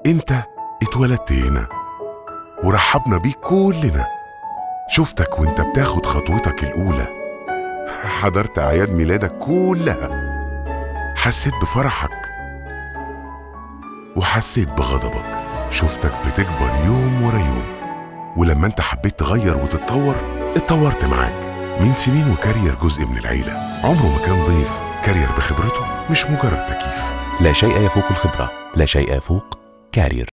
انت اتولدت هنا ورحبنا بيك كلنا شفتك وانت بتاخد خطوتك الأولى حضرت أعياد ميلادك كلها حسيت بفرحك وحسيت بغضبك شفتك بتكبر يوم ورا يوم ولما انت حبيت تغير وتتطور اتطورت معاك من سنين وكارير جزء من العيلة عمره ما كان ضيف كارير بخبرته مش مجرد تكييف لا شيء يفوق الخبرة لا شيء يفوق كارير